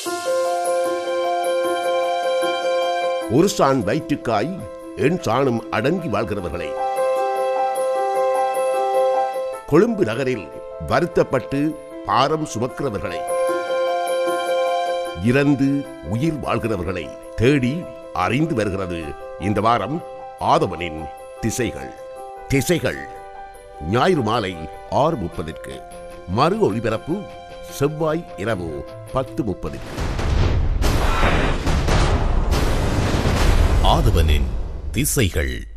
ஒரு சான் வயிற்றுக்காய் எண் சாணும் அடங்கி வாழ்கிறவர்களை கொழும்பு நகரில் வருத்தப்பட்டு பாரம் சுமக்கிறவர்களை இறந்து உயிர் வாழ்கிறவர்களை தேடி அறிந்து வருகிறது இந்த வாரம் ஆதவனின் திசைகள் திசைகள் ஞாயிறு மாலை ஆறு முப்பதிற்கு மறு ஒளிபரப்பு செவ்வாய் இரவு பத்து முப்பதிற்கு ஆதவனின் திசைகள்